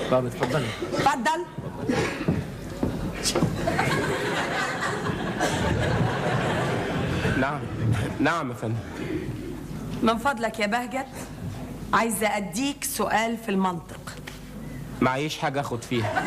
طب اتفضلي اتفضل نعم نعم يا فندم من فضلك يا بهجت عايزة أديك سؤال في المنطق معيش حاجة اخد فيها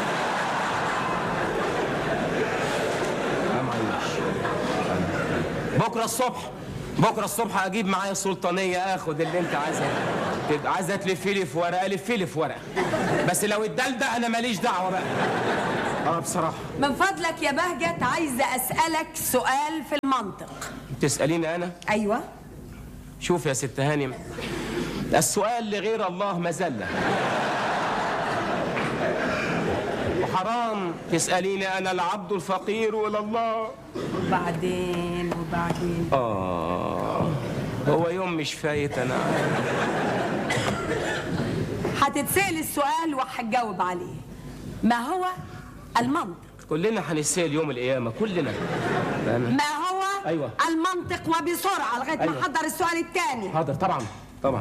لا معيش بكرة الصبح بكرة الصبح اجيب معايا السلطانية اخد اللي انت عايزها تبقى عايزة تلفي لي في ورقة لفي لي في ورقة بس لو اتدل ده انا ماليش دعوة بقى اه بصراحة من فضلك يا بهجت عايزة أسألك سؤال في المنطق تسأليني انا أيوة شوف يا ست هانم السؤال لغير الله مذلة وحرام تسأليني أنا العبد الفقير إلى الله وبعدين وبعدين آه هو يوم مش فايت أنا هتتسأل السؤال وهتجاوب عليه ما هو المنطق كلنا هنسال يوم القيامة كلنا أنا ما هو أيوة. المنطق وبسرعة لغاية ما أيوة. أحضر السؤال الثاني حاضر طبعا طبعا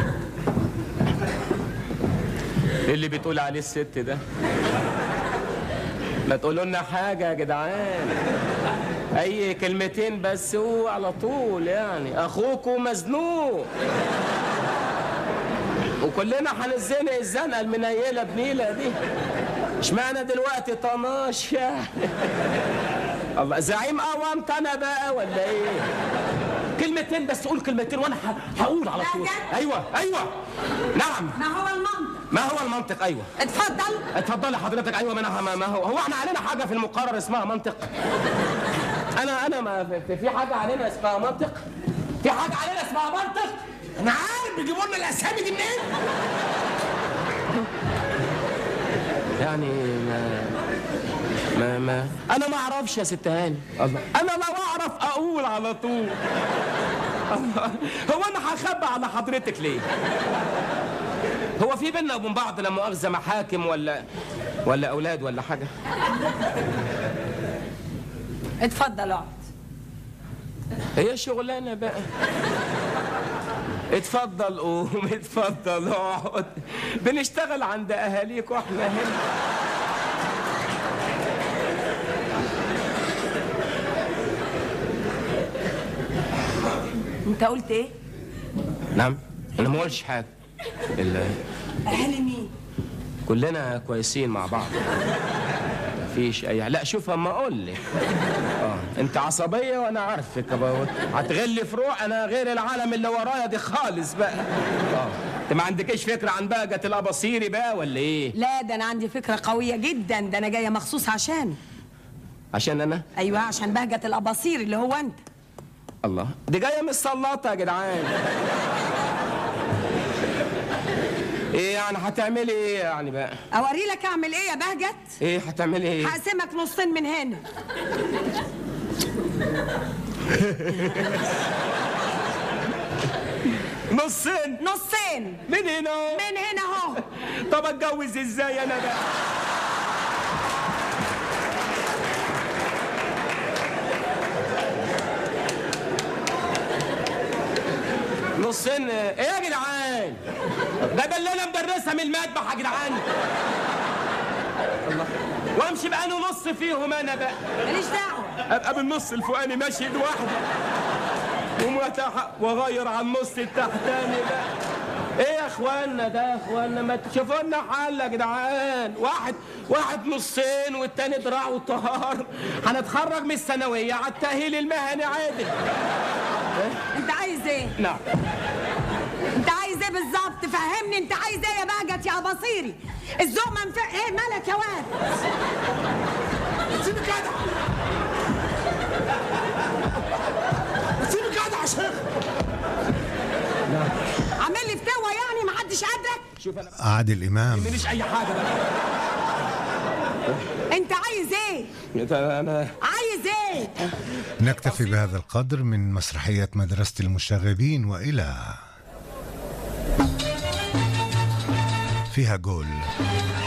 إيه اللي بتقول عليه الست ده ما تقولوا لنا حاجة يا جدعان أي كلمتين بس هو على طول يعني أخوكم مزنوق وكلنا هنزنق الزنقة المنيلة بنيلة دي اشمعنى دلوقتي طناش يعني الله زعيم قوامت أنا بقى ولا إيه؟ كلمتين بس قول كلمتين وانا ه- هقول على طول بجد؟ ايوه ايوه نعم ما هو المنطق ما هو المنطق ايوه اتفضل اتفضلي حضرتك ايوه ما انا ما ما هو هو احنا علينا حاجه في المقرر اسمها منطق انا انا ما في, في حاجه علينا اسمها منطق في حاجه علينا اسمها منطق انا عارف بيجيبوا لنا الاسامي دي منين يعني ما ما ما انا ما اعرفش يا ست هاني الله انا لو اعرف اقول على طول الله. هو انا هخبى على حضرتك ليه هو في بينا وبين بعض لا مؤاخذه محاكم ولا ولا اولاد ولا حاجه اتفضل اقعد هي شغلانه بقى اتفضل قوم اتفضل اقعد بنشتغل عند اهاليك واحنا هنا انت قلت ايه نعم انا ما قلتش حاجه الا اهالي مين كلنا كويسين مع بعض مفيش اي لا شوف اما اقول لك اه انت عصبيه وانا عارفك أبقى- هتغلي في روح انا غير العالم اللي ورايا دي خالص بقى اه انت ما عندكش فكره عن بقى الاباصيري بقى ولا ايه لا ده انا عندي فكره قويه جدا ده انا جايه مخصوص عشان عشان انا ايوه عشان بهجه الاباصير اللي هو انت الله دي جايه من السلاطه يا جدعان ايه يعني هتعملي ايه يعني بقى اوري لك اعمل ايه يا بهجت ايه هتعملي ايه هقسمك نصين من هنا نصين نصين من هنا من هنا اهو طب اتجوز ازاي انا بقى نصين ايه يا جدعان ده بلانه مدرسه من المذبح يا جدعان الله وامشي بقى انا نص فيهم انا بقى ماليش دعوه ابقى بالنص الفوقاني ماشي لوحدي ومتح واغير على النص التحتاني بقى ايه يا اخوانا ده يا اخوانا ما تشوفوا لنا حل يا جدعان واحد واحد نصين والتاني دراع وطهار هنتخرج من الثانويه على التاهيل المهني عادي انت عايز ايه نعم انت عايز ايه بالظبط فهمني انت عايز ايه يا بهجت يا بصيري الذوق منفع ايه مالك يا واد سيبك جدع سيبك جدع يا شيخ عامل لي فتوه يعني محدش قدك شوف انا عادل إمام ماليش اي حاجه بقى انت عايز ايه انا عايز ايه نكتفي بهذا القدر من مسرحية مدرسة المشاغبين وإلى فيها جول